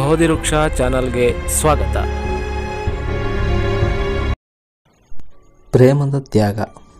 ಬೋಧಿವೃಕ್ಷ ಚಾನಲ್ಗೆ ಸ್ವಾಗತ ಪ್ರೇಮದ ತ್ಯಾಗ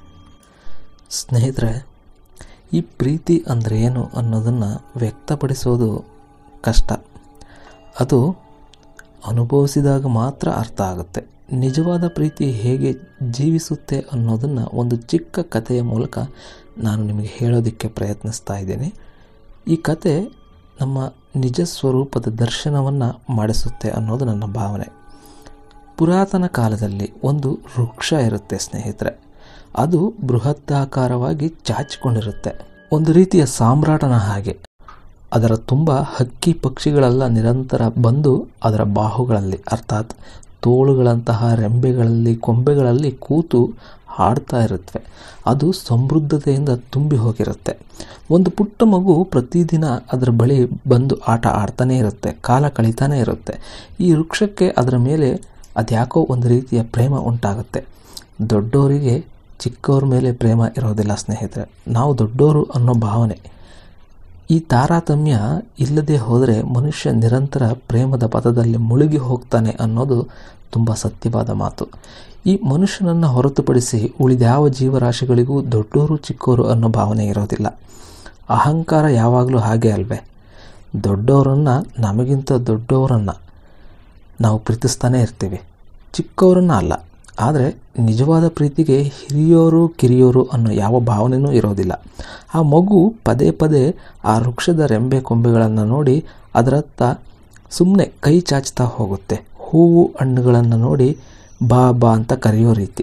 ಸ್ನೇಹಿತರೆ ಈ ಪ್ರೀತಿ ಅಂದರೆ ಏನು ಅನ್ನೋದನ್ನು ವ್ಯಕ್ತಪಡಿಸೋದು ಕಷ್ಟ ಅದು ಅನುಭವಿಸಿದಾಗ ಮಾತ್ರ ಅರ್ಥ ಆಗುತ್ತೆ ನಿಜವಾದ ಪ್ರೀತಿ ಹೇಗೆ ಜೀವಿಸುತ್ತೆ ಅನ್ನೋದನ್ನು ಒಂದು ಚಿಕ್ಕ ಕಥೆಯ ಮೂಲಕ ನಾನು ನಿಮಗೆ ಹೇಳೋದಕ್ಕೆ ಪ್ರಯತ್ನಿಸ್ತಾ ಇದ್ದೀನಿ ಈ ಕತೆ ನಮ್ಮ ನಿಜ ಸ್ವರೂಪದ ದರ್ಶನವನ್ನು ಮಾಡಿಸುತ್ತೆ ಅನ್ನೋದು ನನ್ನ ಭಾವನೆ ಪುರಾತನ ಕಾಲದಲ್ಲಿ ಒಂದು ವೃಕ್ಷ ಇರುತ್ತೆ ಸ್ನೇಹಿತರೆ ಅದು ಬೃಹತ್ತಾಕಾರವಾಗಿ ಚಾಚಿಕೊಂಡಿರುತ್ತೆ ಒಂದು ರೀತಿಯ ಸಾಮ್ರಾಟನ ಹಾಗೆ ಅದರ ತುಂಬ ಹಕ್ಕಿ ಪಕ್ಷಿಗಳೆಲ್ಲ ನಿರಂತರ ಬಂದು ಅದರ ಬಾಹುಗಳಲ್ಲಿ ಅರ್ಥಾತ್ ತೋಳುಗಳಂತಹ ರೆಂಬೆಗಳಲ್ಲಿ ಕೊಂಬೆಗಳಲ್ಲಿ ಕೂತು ಹಾಡ್ತಾ ಇರುತ್ತವೆ ಅದು ಸಮೃದ್ಧತೆಯಿಂದ ತುಂಬಿ ಹೋಗಿರುತ್ತೆ ಒಂದು ಪುಟ್ಟ ಮಗು ಪ್ರತಿದಿನ ಅದರ ಬಳಿ ಬಂದು ಆಟ ಆಡ್ತಾನೆ ಇರುತ್ತೆ ಕಾಲ ಕಳೀತಾನೆ ಇರುತ್ತೆ ಈ ವೃಕ್ಷಕ್ಕೆ ಅದರ ಮೇಲೆ ಅದ್ಯಾಕೋ ಒಂದು ರೀತಿಯ ಪ್ರೇಮ ಉಂಟಾಗುತ್ತೆ ದೊಡ್ಡವರಿಗೆ ಚಿಕ್ಕವ್ರ ಮೇಲೆ ಪ್ರೇಮ ಇರೋದಿಲ್ಲ ಸ್ನೇಹಿತರೆ ನಾವು ದೊಡ್ಡವರು ಅನ್ನೋ ಭಾವನೆ ಈ ತಾರತಮ್ಯ ಇಲ್ಲದೆ ಹೋದರೆ ಮನುಷ್ಯ ನಿರಂತರ ಪ್ರೇಮದ ಪದದಲ್ಲಿ ಮುಳುಗಿ ಹೋಗ್ತಾನೆ ಅನ್ನೋದು ತುಂಬ ಸತ್ಯವಾದ ಮಾತು ಈ ಮನುಷ್ಯನನ್ನು ಹೊರತುಪಡಿಸಿ ಉಳಿದ್ಯಾವ ಜೀವರಾಶಿಗಳಿಗೂ ದೊಡ್ಡವರು ಚಿಕ್ಕವರು ಅನ್ನೋ ಭಾವನೆ ಇರೋದಿಲ್ಲ ಅಹಂಕಾರ ಯಾವಾಗಲೂ ಹಾಗೆ ಅಲ್ವೇ ದೊಡ್ಡವರನ್ನು ನಮಗಿಂತ ದೊಡ್ಡವರನ್ನು ನಾವು ಪ್ರೀತಿಸ್ತಾನೇ ಇರ್ತೀವಿ ಚಿಕ್ಕವರನ್ನ ಅಲ್ಲ ಆದರೆ ನಿಜವಾದ ಪ್ರೀತಿಗೆ ಹಿರಿಯೋರು ಕಿರಿಯೋರು ಅನ್ನೋ ಯಾವ ಭಾವನೆಯೂ ಇರೋದಿಲ್ಲ ಆ ಮಗು ಪದೇ ಪದೇ ಆ ವೃಕ್ಷದ ರೆಂಬೆ ಕೊಂಬೆಗಳನ್ನು ನೋಡಿ ಅದರತ್ತ ಸುಮ್ಮನೆ ಕೈ ಚಾಚ್ತಾ ಹೋಗುತ್ತೆ ಹೂವು ಹಣ್ಣುಗಳನ್ನು ನೋಡಿ ಬಾ ಬಾ ಅಂತ ಕರೆಯೋ ರೀತಿ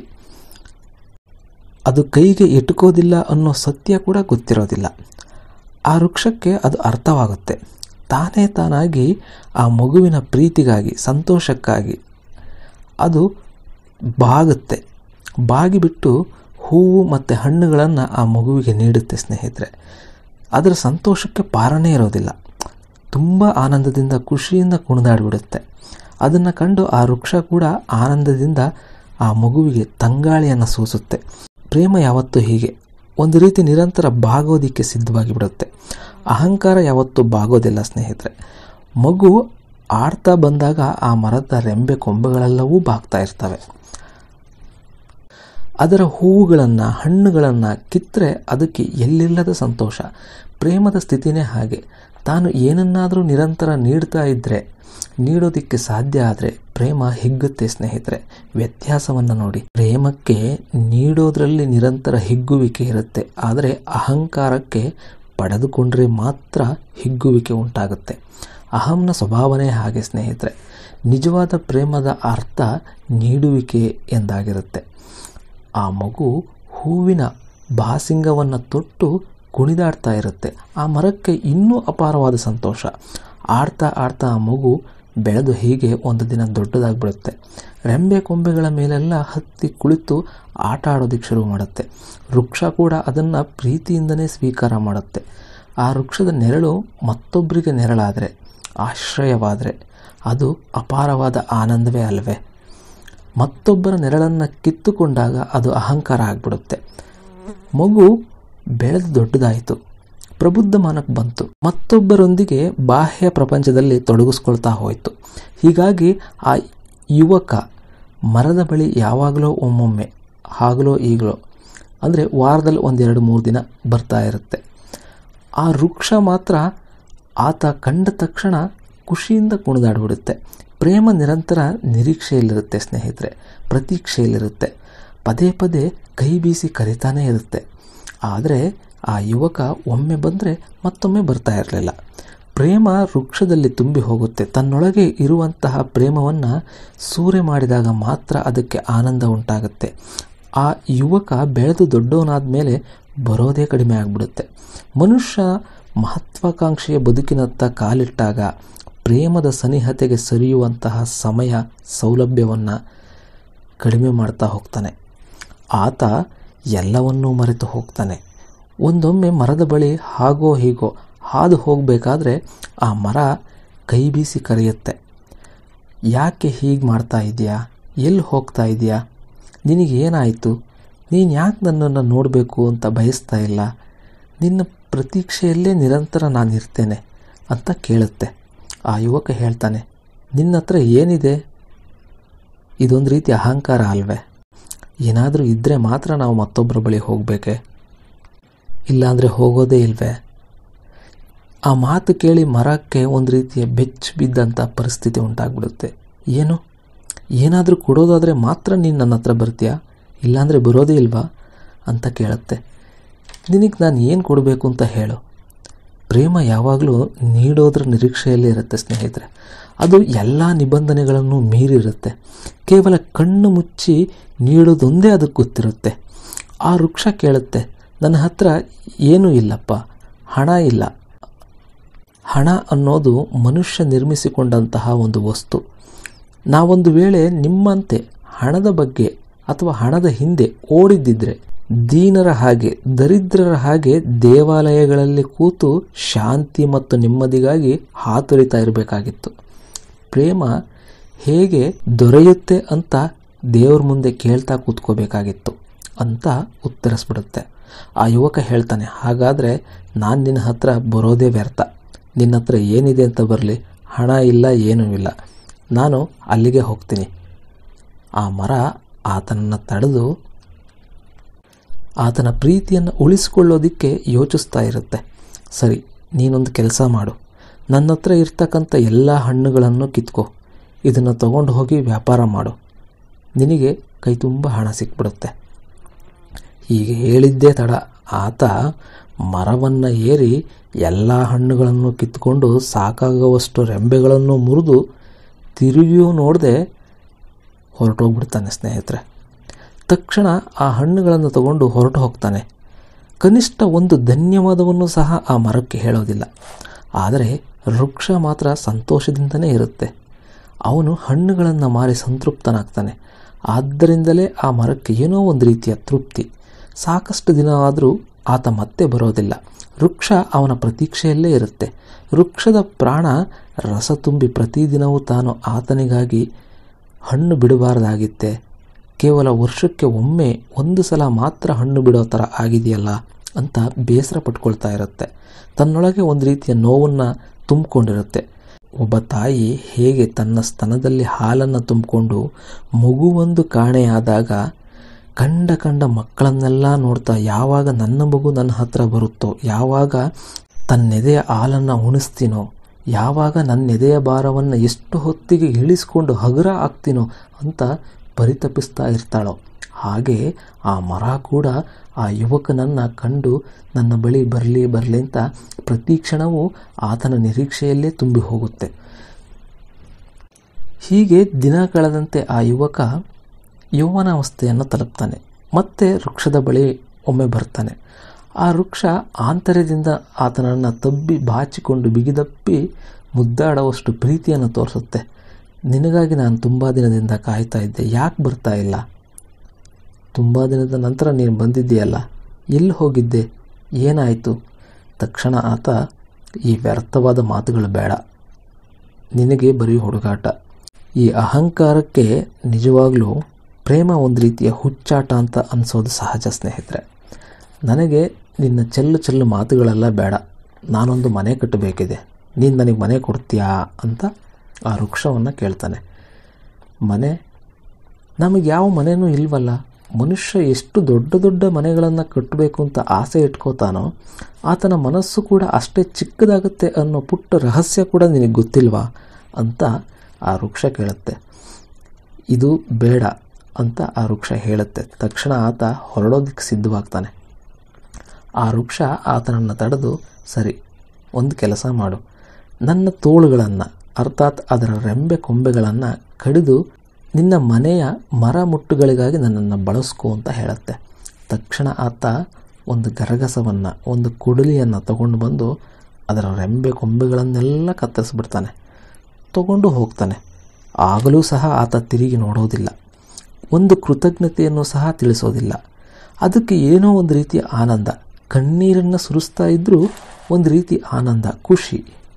ಅದು ಕೈಗೆ ಎಟುಕೋದಿಲ್ಲ ಅನ್ನೋ ಸತ್ಯ ಕೂಡ ಗೊತ್ತಿರೋದಿಲ್ಲ ಆ ವೃಕ್ಷಕ್ಕೆ ಅದು ಅರ್ಥವಾಗುತ್ತೆ ತಾನೇ ತಾನಾಗಿ ಆ ಮಗುವಿನ ಪ್ರೀತಿಗಾಗಿ ಸಂತೋಷಕ್ಕಾಗಿ ಅದು ಬಾಗುತ್ತೆ ಬಾಗಿಬಿಟ್ಟು ಹೂವು ಮತ್ತು ಹಣ್ಣುಗಳನ್ನು ಆ ಮಗುವಿಗೆ ನೀಡುತ್ತೆ ಸ್ನೇಹಿತರೆ ಅದರ ಸಂತೋಷಕ್ಕೆ ಪಾರನೇ ಇರೋದಿಲ್ಲ ತುಂಬ ಆನಂದದಿಂದ ಖುಷಿಯಿಂದ ಕುಣಿದಾಡಿಬಿಡುತ್ತೆ ಅದನ್ನು ಕಂಡು ಆ ವೃಕ್ಷ ಕೂಡ ಆನಂದದಿಂದ ಆ ಮಗುವಿಗೆ ತಂಗಾಳಿಯನ್ನು ಸೂಸುತ್ತೆ ಪ್ರೇಮ ಯಾವತ್ತೂ ಹೀಗೆ ಒಂದು ರೀತಿ ನಿರಂತರ ಬಾಗೋದಿಕ್ಕೆ ಸಿದ್ಧವಾಗಿ ಬಿಡುತ್ತೆ ಅಹಂಕಾರ ಯಾವತ್ತೂ ಬಾಗೋದಿಲ್ಲ ಸ್ನೇಹಿತರೆ ಮಗು ಆಡ್ತಾ ಬಂದಾಗ ಆ ಮರದ ರೆಂಬೆ ಕೊಂಬೆಗಳೆಲ್ಲವೂ ಬಾಗ್ತಾ ಇರ್ತವೆ ಅದರ ಹೂವುಗಳನ್ನು ಹಣ್ಣುಗಳನ್ನು ಕಿತ್ತರೆ ಅದಕ್ಕೆ ಎಲ್ಲಿಲ್ಲದ ಸಂತೋಷ ಪ್ರೇಮದ ಸ್ಥಿತಿನೇ ಹಾಗೆ ತಾನು ಏನನ್ನಾದರೂ ನಿರಂತರ ನೀಡ್ತಾ ಇದ್ದರೆ ನೀಡೋದಕ್ಕೆ ಸಾಧ್ಯ ಆದರೆ ಪ್ರೇಮ ಹಿಗ್ಗುತ್ತೆ ಸ್ನೇಹಿತರೆ ವ್ಯತ್ಯಾಸವನ್ನು ನೋಡಿ ಪ್ರೇಮಕ್ಕೆ ನೀಡೋದ್ರಲ್ಲಿ ನಿರಂತರ ಹಿಗ್ಗುವಿಕೆ ಇರುತ್ತೆ ಆದರೆ ಅಹಂಕಾರಕ್ಕೆ ಪಡೆದುಕೊಂಡ್ರೆ ಮಾತ್ರ ಹಿಗ್ಗುವಿಕೆ ಉಂಟಾಗುತ್ತೆ ಅಹಂನ ಸ್ವಭಾವನೇ ಹಾಗೆ ಸ್ನೇಹಿತರೆ ನಿಜವಾದ ಪ್ರೇಮದ ಅರ್ಥ ನೀಡುವಿಕೆ ಎಂದಾಗಿರುತ್ತೆ ಆ ಮಗು ಹೂವಿನ ಬಾಸಿಂಗವನ್ನು ತೊಟ್ಟು ಕುಣಿದಾಡ್ತಾ ಇರುತ್ತೆ ಆ ಮರಕ್ಕೆ ಇನ್ನೂ ಅಪಾರವಾದ ಸಂತೋಷ ಆಡ್ತಾ ಆಡ್ತಾ ಆ ಮಗು ಬೆಳೆದು ಹೀಗೆ ಒಂದು ದಿನ ದೊಡ್ಡದಾಗ್ಬಿಡುತ್ತೆ ರೆಂಬೆ ಕೊಂಬೆಗಳ ಮೇಲೆಲ್ಲ ಹತ್ತಿ ಕುಳಿತು ಆಟ ಆಡೋದಕ್ಕೆ ಶುರು ಮಾಡುತ್ತೆ ವೃಕ್ಷ ಕೂಡ ಅದನ್ನು ಪ್ರೀತಿಯಿಂದನೇ ಸ್ವೀಕಾರ ಮಾಡುತ್ತೆ ಆ ವೃಕ್ಷದ ನೆರಳು ಮತ್ತೊಬ್ಬರಿಗೆ ನೆರಳಾದರೆ ಆಶ್ರಯವಾದರೆ ಅದು ಅಪಾರವಾದ ಆನಂದವೇ ಅಲ್ವೇ ಮತ್ತೊಬ್ಬರ ನೆರಳನ್ನು ಕಿತ್ತುಕೊಂಡಾಗ ಅದು ಅಹಂಕಾರ ಆಗಿಬಿಡುತ್ತೆ ಮಗು ಬೆಳೆದು ದೊಡ್ಡದಾಯಿತು ಪ್ರಬುದ್ಧ ಮಾನಕ್ಕೆ ಬಂತು ಮತ್ತೊಬ್ಬರೊಂದಿಗೆ ಬಾಹ್ಯ ಪ್ರಪಂಚದಲ್ಲಿ ತೊಡಗಿಸ್ಕೊಳ್ತಾ ಹೋಯಿತು ಹೀಗಾಗಿ ಆ ಯುವಕ ಮರದ ಬಳಿ ಯಾವಾಗಲೋ ಒಮ್ಮೊಮ್ಮೆ ಆಗಲೋ ಈಗಲೋ ಅಂದರೆ ವಾರದಲ್ಲಿ ಒಂದೆರಡು ಮೂರು ದಿನ ಬರ್ತಾ ಇರುತ್ತೆ ಆ ವೃಕ್ಷ ಮಾತ್ರ ಆತ ಕಂಡ ತಕ್ಷಣ ಖುಷಿಯಿಂದ ಕುಣಿದಾಡ್ಬಿಡುತ್ತೆ ಪ್ರೇಮ ನಿರಂತರ ನಿರೀಕ್ಷೆಯಲ್ಲಿರುತ್ತೆ ಸ್ನೇಹಿತರೆ ಪ್ರತೀಕ್ಷೆಯಲ್ಲಿರುತ್ತೆ ಪದೇ ಪದೇ ಕೈ ಬೀಸಿ ಕರಿತಾನೇ ಇರುತ್ತೆ ಆದರೆ ಆ ಯುವಕ ಒಮ್ಮೆ ಬಂದರೆ ಮತ್ತೊಮ್ಮೆ ಬರ್ತಾ ಇರಲಿಲ್ಲ ಪ್ರೇಮ ವೃಕ್ಷದಲ್ಲಿ ತುಂಬಿ ಹೋಗುತ್ತೆ ತನ್ನೊಳಗೆ ಇರುವಂತಹ ಪ್ರೇಮವನ್ನು ಸೂರೆ ಮಾಡಿದಾಗ ಮಾತ್ರ ಅದಕ್ಕೆ ಆನಂದ ಉಂಟಾಗುತ್ತೆ ಆ ಯುವಕ ಬೆಳೆದು ದೊಡ್ಡವನಾದ ಮೇಲೆ ಬರೋದೇ ಕಡಿಮೆ ಆಗಿಬಿಡುತ್ತೆ ಮನುಷ್ಯ ಮಹತ್ವಾಕಾಂಕ್ಷೆಯ ಬದುಕಿನತ್ತ ಕಾಲಿಟ್ಟಾಗ ಪ್ರೇಮದ ಸನಿಹತೆಗೆ ಸರಿಯುವಂತಹ ಸಮಯ ಸೌಲಭ್ಯವನ್ನು ಕಡಿಮೆ ಮಾಡ್ತಾ ಹೋಗ್ತಾನೆ ಆತ ಎಲ್ಲವನ್ನೂ ಮರೆತು ಹೋಗ್ತಾನೆ ಒಂದೊಮ್ಮೆ ಮರದ ಬಳಿ ಹಾಗೋ ಹೀಗೋ ಹಾದು ಹೋಗಬೇಕಾದ್ರೆ ಆ ಮರ ಕೈ ಬೀಸಿ ಕರೆಯುತ್ತೆ ಯಾಕೆ ಹೀಗೆ ಮಾಡ್ತಾ ಇದೆಯಾ ಎಲ್ಲಿ ಹೋಗ್ತಾ ಇದೆಯಾ ನಿನಗೇನಾಯಿತು ನೀನು ಯಾಕೆ ನನ್ನನ್ನು ನೋಡಬೇಕು ಅಂತ ಬಯಸ್ತಾ ಇಲ್ಲ ನಿನ್ನ ಪ್ರತೀಕ್ಷೆಯಲ್ಲೇ ನಿರಂತರ ನಾನು ಇರ್ತೇನೆ ಅಂತ ಕೇಳುತ್ತೆ ಆ ಯುವಕ ಹೇಳ್ತಾನೆ ನಿನ್ನ ಹತ್ರ ಏನಿದೆ ಇದೊಂದು ರೀತಿ ಅಹಂಕಾರ ಅಲ್ವೇ ಏನಾದರೂ ಇದ್ದರೆ ಮಾತ್ರ ನಾವು ಮತ್ತೊಬ್ಬರ ಬಳಿ ಹೋಗಬೇಕೆ ಇಲ್ಲಾಂದರೆ ಹೋಗೋದೇ ಇಲ್ವೇ ಆ ಮಾತು ಕೇಳಿ ಮರಕ್ಕೆ ಒಂದು ರೀತಿಯ ಬೆಚ್ಚು ಬಿದ್ದಂಥ ಪರಿಸ್ಥಿತಿ ಉಂಟಾಗ್ಬಿಡುತ್ತೆ ಏನು ಏನಾದರೂ ಕೊಡೋದಾದರೆ ಮಾತ್ರ ನೀನು ನನ್ನ ಹತ್ರ ಬರ್ತೀಯಾ ಇಲ್ಲಾಂದರೆ ಬರೋದೇ ಇಲ್ವಾ ಅಂತ ಕೇಳುತ್ತೆ ನಿನಗೆ ನಾನು ಏನು ಕೊಡಬೇಕು ಅಂತ ಹೇಳು ಪ್ರೇಮ ಯಾವಾಗಲೂ ನೀಡೋದ್ರ ನಿರೀಕ್ಷೆಯಲ್ಲೇ ಇರುತ್ತೆ ಸ್ನೇಹಿತರೆ ಅದು ಎಲ್ಲ ನಿಬಂಧನೆಗಳನ್ನು ಮೀರಿರುತ್ತೆ ಕೇವಲ ಕಣ್ಣು ಮುಚ್ಚಿ ನೀಡೋದೊಂದೇ ಅದಕ್ಕೆ ಗೊತ್ತಿರುತ್ತೆ ಆ ವೃಕ್ಷ ಕೇಳುತ್ತೆ ನನ್ನ ಹತ್ರ ಏನೂ ಇಲ್ಲಪ್ಪ ಹಣ ಇಲ್ಲ ಹಣ ಅನ್ನೋದು ಮನುಷ್ಯ ನಿರ್ಮಿಸಿಕೊಂಡಂತಹ ಒಂದು ವಸ್ತು ನಾವೊಂದು ವೇಳೆ ನಿಮ್ಮಂತೆ ಹಣದ ಬಗ್ಗೆ ಅಥವಾ ಹಣದ ಹಿಂದೆ ಓಡಿದ್ದಿದ್ರೆ ದೀನರ ಹಾಗೆ ದರಿದ್ರರ ಹಾಗೆ ದೇವಾಲಯಗಳಲ್ಲಿ ಕೂತು ಶಾಂತಿ ಮತ್ತು ನೆಮ್ಮದಿಗಾಗಿ ಹಾತೊರಿತಾ ಇರಬೇಕಾಗಿತ್ತು ಪ್ರೇಮ ಹೇಗೆ ದೊರೆಯುತ್ತೆ ಅಂತ ದೇವ್ರ ಮುಂದೆ ಕೇಳ್ತಾ ಕೂತ್ಕೋಬೇಕಾಗಿತ್ತು ಅಂತ ಉತ್ತರಿಸ್ಬಿಡುತ್ತೆ ಆ ಯುವಕ ಹೇಳ್ತಾನೆ ಹಾಗಾದರೆ ನಾನು ನಿನ್ನ ಹತ್ರ ಬರೋದೇ ವ್ಯರ್ಥ ನಿನ್ನ ಹತ್ರ ಏನಿದೆ ಅಂತ ಬರಲಿ ಹಣ ಇಲ್ಲ ಏನೂ ಇಲ್ಲ ನಾನು ಅಲ್ಲಿಗೆ ಹೋಗ್ತೀನಿ ಆ ಮರ ಆತನನ್ನು ತಡೆದು ಆತನ ಪ್ರೀತಿಯನ್ನು ಉಳಿಸಿಕೊಳ್ಳೋದಕ್ಕೆ ಯೋಚಿಸ್ತಾ ಇರುತ್ತೆ ಸರಿ ನೀನೊಂದು ಕೆಲಸ ಮಾಡು ನನ್ನ ಹತ್ರ ಇರ್ತಕ್ಕಂಥ ಎಲ್ಲ ಹಣ್ಣುಗಳನ್ನು ಕಿತ್ಕೋ ಇದನ್ನು ತಗೊಂಡು ಹೋಗಿ ವ್ಯಾಪಾರ ಮಾಡು ನಿನಗೆ ಕೈ ತುಂಬ ಹಣ ಸಿಕ್ಬಿಡುತ್ತೆ ಹೀಗೆ ಹೇಳಿದ್ದೇ ತಡ ಆತ ಮರವನ್ನು ಏರಿ ಎಲ್ಲ ಹಣ್ಣುಗಳನ್ನು ಕಿತ್ಕೊಂಡು ಸಾಕಾಗುವಷ್ಟು ರೆಂಬೆಗಳನ್ನು ಮುರಿದು ತಿರುಗಿಯೂ ನೋಡದೆ ಹೊರಟೋಗ್ಬಿಡ್ತಾನೆ ಸ್ನೇಹಿತರೆ ತಕ್ಷಣ ಆ ಹಣ್ಣುಗಳನ್ನು ತಗೊಂಡು ಹೊರಟು ಹೋಗ್ತಾನೆ ಕನಿಷ್ಠ ಒಂದು ಧನ್ಯವಾದವನ್ನು ಸಹ ಆ ಮರಕ್ಕೆ ಹೇಳೋದಿಲ್ಲ ಆದರೆ ವೃಕ್ಷ ಮಾತ್ರ ಸಂತೋಷದಿಂದನೇ ಇರುತ್ತೆ ಅವನು ಹಣ್ಣುಗಳನ್ನು ಮಾರಿ ಸಂತೃಪ್ತನಾಗ್ತಾನೆ ಆದ್ದರಿಂದಲೇ ಆ ಮರಕ್ಕೆ ಏನೋ ಒಂದು ರೀತಿಯ ತೃಪ್ತಿ ಸಾಕಷ್ಟು ದಿನ ಆದರೂ ಆತ ಮತ್ತೆ ಬರೋದಿಲ್ಲ ವೃಕ್ಷ ಅವನ ಪ್ರತೀಕ್ಷೆಯಲ್ಲೇ ಇರುತ್ತೆ ವೃಕ್ಷದ ಪ್ರಾಣ ರಸ ತುಂಬಿ ಪ್ರತಿದಿನವೂ ತಾನು ಆತನಿಗಾಗಿ ಹಣ್ಣು ಬಿಡಬಾರ್ದಾಗಿತ್ತೆ ಕೇವಲ ವರ್ಷಕ್ಕೆ ಒಮ್ಮೆ ಒಂದು ಸಲ ಮಾತ್ರ ಹಣ್ಣು ಬಿಡೋ ಥರ ಆಗಿದೆಯಲ್ಲ ಅಂತ ಬೇಸರ ಪಟ್ಕೊಳ್ತಾ ಇರುತ್ತೆ ತನ್ನೊಳಗೆ ಒಂದು ರೀತಿಯ ನೋವನ್ನು ತುಂಬಿಕೊಂಡಿರುತ್ತೆ ಒಬ್ಬ ತಾಯಿ ಹೇಗೆ ತನ್ನ ಸ್ತನದಲ್ಲಿ ಹಾಲನ್ನು ತುಂಬಿಕೊಂಡು ಮಗುವೊಂದು ಕಾಣೆಯಾದಾಗ ಕಂಡ ಕಂಡ ಮಕ್ಕಳನ್ನೆಲ್ಲ ನೋಡ್ತಾ ಯಾವಾಗ ನನ್ನ ಮಗು ನನ್ನ ಹತ್ರ ಬರುತ್ತೋ ಯಾವಾಗ ತನ್ನೆದೆಯ ಹಾಲನ್ನು ಉಣಿಸ್ತೀನೋ ಯಾವಾಗ ನನ್ನ ಎದೆಯ ಭಾರವನ್ನು ಎಷ್ಟು ಹೊತ್ತಿಗೆ ಇಳಿಸ್ಕೊಂಡು ಹಗುರ ಆಗ್ತೀನೋ ಅಂತ ಪರಿತಪಿಸ್ತಾ ಇರ್ತಾಳೋ ಹಾಗೆ ಆ ಮರ ಕೂಡ ಆ ಯುವಕನನ್ನು ಕಂಡು ನನ್ನ ಬಳಿ ಬರಲಿ ಬರಲಿ ಅಂತ ಪ್ರತಿ ಕ್ಷಣವೂ ಆತನ ನಿರೀಕ್ಷೆಯಲ್ಲೇ ತುಂಬಿ ಹೋಗುತ್ತೆ ಹೀಗೆ ದಿನ ಕಳೆದಂತೆ ಆ ಯುವಕ ಯೌವನಾವಸ್ಥೆಯನ್ನು ತಲುಪ್ತಾನೆ ಮತ್ತೆ ವೃಕ್ಷದ ಬಳಿ ಒಮ್ಮೆ ಬರ್ತಾನೆ ಆ ವೃಕ್ಷ ಆಂತರ್ಯದಿಂದ ಆತನನ್ನು ತಬ್ಬಿ ಬಾಚಿಕೊಂಡು ಬಿಗಿದಪ್ಪಿ ಮುದ್ದಾಡುವಷ್ಟು ಪ್ರೀತಿಯನ್ನು ತೋರಿಸುತ್ತೆ ನಿನಗಾಗಿ ನಾನು ತುಂಬ ದಿನದಿಂದ ಕಾಯ್ತಾ ಇದ್ದೆ ಯಾಕೆ ಬರ್ತಾ ಇಲ್ಲ ತುಂಬ ದಿನದ ನಂತರ ನೀನು ಬಂದಿದ್ದೀಯಲ್ಲ ಎಲ್ಲಿ ಹೋಗಿದ್ದೆ ಏನಾಯಿತು ತಕ್ಷಣ ಆತ ಈ ವ್ಯರ್ಥವಾದ ಮಾತುಗಳು ಬೇಡ ನಿನಗೆ ಬರೀ ಹುಡುಗಾಟ ಈ ಅಹಂಕಾರಕ್ಕೆ ನಿಜವಾಗ್ಲೂ ಪ್ರೇಮ ಒಂದು ರೀತಿಯ ಹುಚ್ಚಾಟ ಅಂತ ಅನಿಸೋದು ಸಹಜ ಸ್ನೇಹಿತರೆ ನನಗೆ ನಿನ್ನ ಚೆಲ್ಲು ಚೆಲ್ಲು ಮಾತುಗಳೆಲ್ಲ ಬೇಡ ನಾನೊಂದು ಮನೆ ಕಟ್ಟಬೇಕಿದೆ ನೀನು ನನಗೆ ಮನೆ ಕೊಡ್ತೀಯಾ ಅಂತ ಆ ವೃಕ್ಷವನ್ನು ಕೇಳ್ತಾನೆ ಮನೆ ನಮಗೆ ಯಾವ ಮನೆಯೂ ಇಲ್ವಲ್ಲ ಮನುಷ್ಯ ಎಷ್ಟು ದೊಡ್ಡ ದೊಡ್ಡ ಮನೆಗಳನ್ನು ಕಟ್ಟಬೇಕು ಅಂತ ಆಸೆ ಇಟ್ಕೋತಾನೋ ಆತನ ಮನಸ್ಸು ಕೂಡ ಅಷ್ಟೇ ಚಿಕ್ಕದಾಗುತ್ತೆ ಅನ್ನೋ ಪುಟ್ಟ ರಹಸ್ಯ ಕೂಡ ನಿನಗೆ ಗೊತ್ತಿಲ್ವಾ ಅಂತ ಆ ವೃಕ್ಷ ಕೇಳುತ್ತೆ ಇದು ಬೇಡ ಅಂತ ಆ ವೃಕ್ಷ ಹೇಳುತ್ತೆ ತಕ್ಷಣ ಆತ ಹೊರಡೋದಕ್ಕೆ ಸಿದ್ಧವಾಗ್ತಾನೆ ಆ ವೃಕ್ಷ ಆತನನ್ನು ತಡೆದು ಸರಿ ಒಂದು ಕೆಲಸ ಮಾಡು ನನ್ನ ತೋಳುಗಳನ್ನು ಅರ್ಥಾತ್ ಅದರ ರೆಂಬೆ ಕೊಂಬೆಗಳನ್ನು ಕಡಿದು ನಿನ್ನ ಮನೆಯ ಮರ ಮುಟ್ಟುಗಳಿಗಾಗಿ ನನ್ನನ್ನು ಬಳಸ್ಕೋ ಅಂತ ಹೇಳುತ್ತೆ ತಕ್ಷಣ ಆತ ಒಂದು ಗರಗಸವನ್ನು ಒಂದು ಕುಡಲಿಯನ್ನು ತಗೊಂಡು ಬಂದು ಅದರ ರೆಂಬೆ ಕೊಂಬೆಗಳನ್ನೆಲ್ಲ ಕತ್ತರಿಸ್ಬಿಡ್ತಾನೆ ತಗೊಂಡು ಹೋಗ್ತಾನೆ ಆಗಲೂ ಸಹ ಆತ ತಿರುಗಿ ನೋಡೋದಿಲ್ಲ ಒಂದು ಕೃತಜ್ಞತೆಯನ್ನು ಸಹ ತಿಳಿಸೋದಿಲ್ಲ ಅದಕ್ಕೆ ಏನೋ ಒಂದು ರೀತಿಯ ಆನಂದ ಕಣ್ಣೀರನ್ನು ಸುರಿಸ್ತಾ ಇದ್ದರೂ ಒಂದು ರೀತಿ ಆನಂದ ಖುಷಿ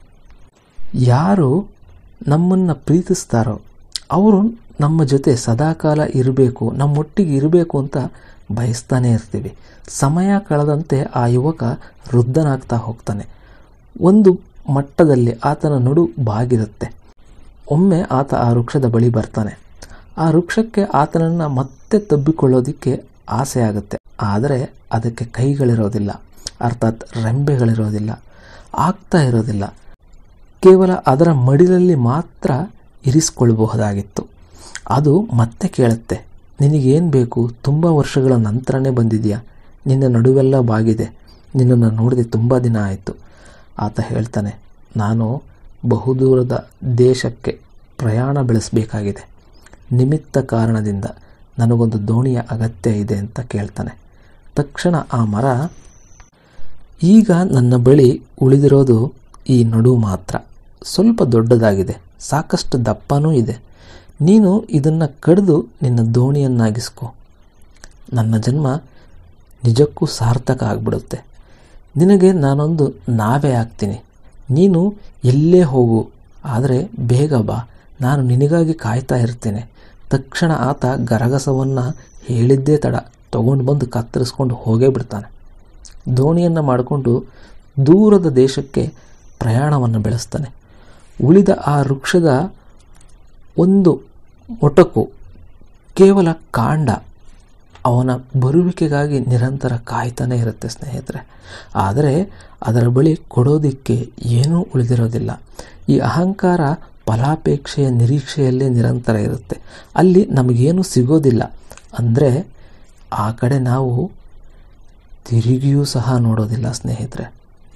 ಯಾರು ನಮ್ಮನ್ನು ಪ್ರೀತಿಸ್ತಾರೋ ಅವರು ನಮ್ಮ ಜೊತೆ ಸದಾಕಾಲ ಇರಬೇಕು ನಮ್ಮೊಟ್ಟಿಗೆ ಇರಬೇಕು ಅಂತ ಬಯಸ್ತಾನೇ ಇರ್ತೀವಿ ಸಮಯ ಕಳೆದಂತೆ ಆ ಯುವಕ ವೃದ್ಧನಾಗ್ತಾ ಹೋಗ್ತಾನೆ ಒಂದು ಮಟ್ಟದಲ್ಲಿ ಆತನ ನಡು ಬಾಗಿರುತ್ತೆ ಒಮ್ಮೆ ಆತ ಆ ವೃಕ್ಷದ ಬಳಿ ಬರ್ತಾನೆ ಆ ವೃಕ್ಷಕ್ಕೆ ಆತನನ್ನು ಮತ್ತೆ ತಬ್ಬಿಕೊಳ್ಳೋದಕ್ಕೆ ಆಸೆ ಆಗುತ್ತೆ ಆದರೆ ಅದಕ್ಕೆ ಕೈಗಳಿರೋದಿಲ್ಲ ಅರ್ಥಾತ್ ರೆಂಬೆಗಳಿರೋದಿಲ್ಲ ಆಗ್ತಾ ಇರೋದಿಲ್ಲ ಕೇವಲ ಅದರ ಮಡಿಲಲ್ಲಿ ಮಾತ್ರ ಇರಿಸ್ಕೊಳ್ಬಹುದಾಗಿತ್ತು ಅದು ಮತ್ತೆ ಕೇಳುತ್ತೆ ನಿನಗೇನು ಬೇಕು ತುಂಬ ವರ್ಷಗಳ ನಂತರನೇ ಬಂದಿದೆಯಾ ನಿನ್ನ ನಡುವೆಲ್ಲ ಬಾಗಿದೆ ನಿನ್ನನ್ನು ನೋಡಿದೆ ತುಂಬ ದಿನ ಆಯಿತು ಆತ ಹೇಳ್ತಾನೆ ನಾನು ಬಹುದೂರದ ದೇಶಕ್ಕೆ ಪ್ರಯಾಣ ಬೆಳೆಸಬೇಕಾಗಿದೆ ನಿಮಿತ್ತ ಕಾರಣದಿಂದ ನನಗೊಂದು ದೋಣಿಯ ಅಗತ್ಯ ಇದೆ ಅಂತ ಕೇಳ್ತಾನೆ ತಕ್ಷಣ ಆ ಮರ ಈಗ ನನ್ನ ಬಳಿ ಉಳಿದಿರೋದು ಈ ನಡು ಮಾತ್ರ ಸ್ವಲ್ಪ ದೊಡ್ಡದಾಗಿದೆ ಸಾಕಷ್ಟು ದಪ್ಪನೂ ಇದೆ ನೀನು ಇದನ್ನು ಕಡಿದು ನಿನ್ನ ದೋಣಿಯನ್ನಾಗಿಸ್ಕೊ ನನ್ನ ಜನ್ಮ ನಿಜಕ್ಕೂ ಸಾರ್ಥಕ ಆಗ್ಬಿಡುತ್ತೆ ನಿನಗೆ ನಾನೊಂದು ನಾವೇ ಆಗ್ತೀನಿ ನೀನು ಎಲ್ಲೇ ಹೋಗು ಆದರೆ ಬೇಗ ಬಾ ನಾನು ನಿನಗಾಗಿ ಕಾಯ್ತಾ ಇರ್ತೇನೆ ತಕ್ಷಣ ಆತ ಗರಗಸವನ್ನು ಹೇಳಿದ್ದೇ ತಡ ತಗೊಂಡು ಬಂದು ಕತ್ತರಿಸ್ಕೊಂಡು ಹೋಗೇ ಬಿಡ್ತಾನೆ ದೋಣಿಯನ್ನು ಮಾಡಿಕೊಂಡು ದೂರದ ದೇಶಕ್ಕೆ ಪ್ರಯಾಣವನ್ನು ಬೆಳೆಸ್ತಾನೆ ಉಳಿದ ಆ ವೃಕ್ಷದ ಒಂದು ಮೊಟಕು ಕೇವಲ ಕಾಂಡ ಅವನ ಬರುವಿಕೆಗಾಗಿ ನಿರಂತರ ಕಾಯ್ತಾನೆ ಇರುತ್ತೆ ಸ್ನೇಹಿತರೆ ಆದರೆ ಅದರ ಬಳಿ ಕೊಡೋದಿಕ್ಕೆ ಏನೂ ಉಳಿದಿರೋದಿಲ್ಲ ಈ ಅಹಂಕಾರ ಫಲಾಪೇಕ್ಷೆಯ ನಿರೀಕ್ಷೆಯಲ್ಲೇ ನಿರಂತರ ಇರುತ್ತೆ ಅಲ್ಲಿ ನಮಗೇನು ಸಿಗೋದಿಲ್ಲ ಅಂದರೆ ಆ ಕಡೆ ನಾವು ತಿರುಗಿಯೂ ಸಹ ನೋಡೋದಿಲ್ಲ ಸ್ನೇಹಿತರೆ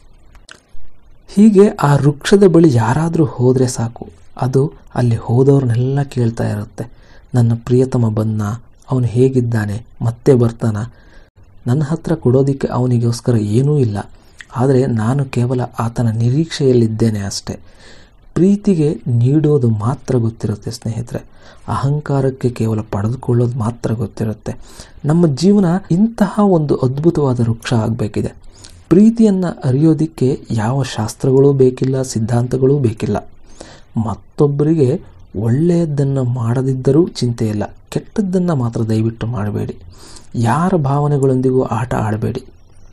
ಹೀಗೆ ಆ ವೃಕ್ಷದ ಬಳಿ ಯಾರಾದರೂ ಹೋದರೆ ಸಾಕು ಅದು ಅಲ್ಲಿ ಹೋದವ್ರನ್ನೆಲ್ಲ ಕೇಳ್ತಾ ಇರುತ್ತೆ ನನ್ನ ಪ್ರಿಯತಮ ಬಂದ ಅವನು ಹೇಗಿದ್ದಾನೆ ಮತ್ತೆ ಬರ್ತಾನ ನನ್ನ ಹತ್ರ ಕೊಡೋದಕ್ಕೆ ಅವನಿಗೋಸ್ಕರ ಏನೂ ಇಲ್ಲ ಆದರೆ ನಾನು ಕೇವಲ ಆತನ ನಿರೀಕ್ಷೆಯಲ್ಲಿದ್ದೇನೆ ಅಷ್ಟೆ ಪ್ರೀತಿಗೆ ನೀಡೋದು ಮಾತ್ರ ಗೊತ್ತಿರುತ್ತೆ ಸ್ನೇಹಿತರೆ ಅಹಂಕಾರಕ್ಕೆ ಕೇವಲ ಪಡೆದುಕೊಳ್ಳೋದು ಮಾತ್ರ ಗೊತ್ತಿರುತ್ತೆ ನಮ್ಮ ಜೀವನ ಇಂತಹ ಒಂದು ಅದ್ಭುತವಾದ ವೃಕ್ಷ ಆಗಬೇಕಿದೆ ಪ್ರೀತಿಯನ್ನು ಅರಿಯೋದಕ್ಕೆ ಯಾವ ಶಾಸ್ತ್ರಗಳೂ ಬೇಕಿಲ್ಲ ಸಿದ್ಧಾಂತಗಳೂ ಬೇಕಿಲ್ಲ ಮತ್ತೊಬ್ಬರಿಗೆ ಒಳ್ಳೆಯದನ್ನು ಮಾಡದಿದ್ದರೂ ಚಿಂತೆ ಇಲ್ಲ ಕೆಟ್ಟದ್ದನ್ನು ಮಾತ್ರ ದಯವಿಟ್ಟು ಮಾಡಬೇಡಿ ಯಾರ ಭಾವನೆಗಳೊಂದಿಗೂ ಆಟ ಆಡಬೇಡಿ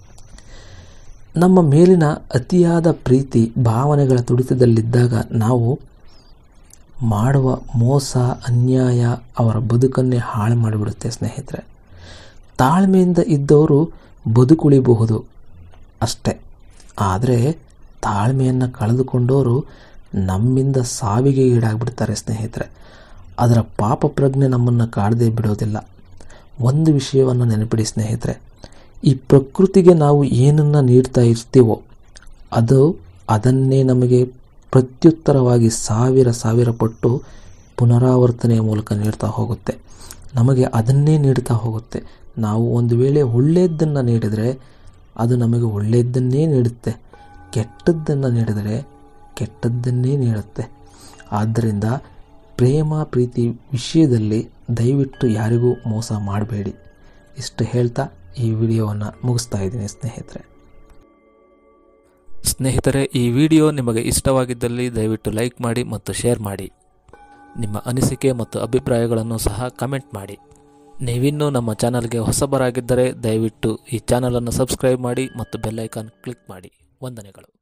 ನಮ್ಮ ಮೇಲಿನ ಅತಿಯಾದ ಪ್ರೀತಿ ಭಾವನೆಗಳ ತುಡಿತದಲ್ಲಿದ್ದಾಗ ನಾವು ಮಾಡುವ ಮೋಸ ಅನ್ಯಾಯ ಅವರ ಬದುಕನ್ನೇ ಹಾಳು ಮಾಡಿಬಿಡುತ್ತೆ ಸ್ನೇಹಿತರೆ ತಾಳ್ಮೆಯಿಂದ ಇದ್ದವರು ಬದುಕುಳಿಬಹುದು ಅಷ್ಟೆ ಆದರೆ ತಾಳ್ಮೆಯನ್ನು ಕಳೆದುಕೊಂಡವರು ನಮ್ಮಿಂದ ಸಾವಿಗೆ ಈಡಾಗ್ಬಿಡ್ತಾರೆ ಸ್ನೇಹಿತರೆ ಅದರ ಪಾಪ ಪ್ರಜ್ಞೆ ನಮ್ಮನ್ನು ಕಾಡದೇ ಬಿಡೋದಿಲ್ಲ ಒಂದು ವಿಷಯವನ್ನು ನೆನಪಿಡಿ ಸ್ನೇಹಿತರೆ ಈ ಪ್ರಕೃತಿಗೆ ನಾವು ಏನನ್ನು ನೀಡ್ತಾ ಇರ್ತೀವೋ ಅದು ಅದನ್ನೇ ನಮಗೆ ಪ್ರತ್ಯುತ್ತರವಾಗಿ ಸಾವಿರ ಸಾವಿರ ಪಟ್ಟು ಪುನರಾವರ್ತನೆಯ ಮೂಲಕ ನೀಡ್ತಾ ಹೋಗುತ್ತೆ ನಮಗೆ ಅದನ್ನೇ ನೀಡ್ತಾ ಹೋಗುತ್ತೆ ನಾವು ಒಂದು ವೇಳೆ ಒಳ್ಳೆಯದನ್ನು ನೀಡಿದರೆ ಅದು ನಮಗೆ ಒಳ್ಳೆಯದನ್ನೇ ನೀಡುತ್ತೆ ಕೆಟ್ಟದ್ದನ್ನು ನೀಡಿದರೆ ಕೆಟ್ಟದ್ದನ್ನೇ ನೀಡುತ್ತೆ ಆದ್ದರಿಂದ ಪ್ರೇಮ ಪ್ರೀತಿ ವಿಷಯದಲ್ಲಿ ದಯವಿಟ್ಟು ಯಾರಿಗೂ ಮೋಸ ಮಾಡಬೇಡಿ ಇಷ್ಟು ಹೇಳ್ತಾ ಈ ವಿಡಿಯೋವನ್ನು ಮುಗಿಸ್ತಾ ಇದ್ದೀನಿ ಸ್ನೇಹಿತರೆ ಸ್ನೇಹಿತರೆ ಈ ವಿಡಿಯೋ ನಿಮಗೆ ಇಷ್ಟವಾಗಿದ್ದಲ್ಲಿ ದಯವಿಟ್ಟು ಲೈಕ್ ಮಾಡಿ ಮತ್ತು ಶೇರ್ ಮಾಡಿ ನಿಮ್ಮ ಅನಿಸಿಕೆ ಮತ್ತು ಅಭಿಪ್ರಾಯಗಳನ್ನು ಸಹ ಕಮೆಂಟ್ ಮಾಡಿ ನೀವಿನ್ನೂ ನಮ್ಮ ಚಾನಲ್ಗೆ ಹೊಸಬರಾಗಿದ್ದರೆ ದಯವಿಟ್ಟು ಈ ಚಾನಲನ್ನು ಸಬ್ಸ್ಕ್ರೈಬ್ ಮಾಡಿ ಮತ್ತು ಬೆಲ್ ಐಕಾನ್ ಕ್ಲಿಕ್ ಮಾಡಿ ವಂದನೆಗಳು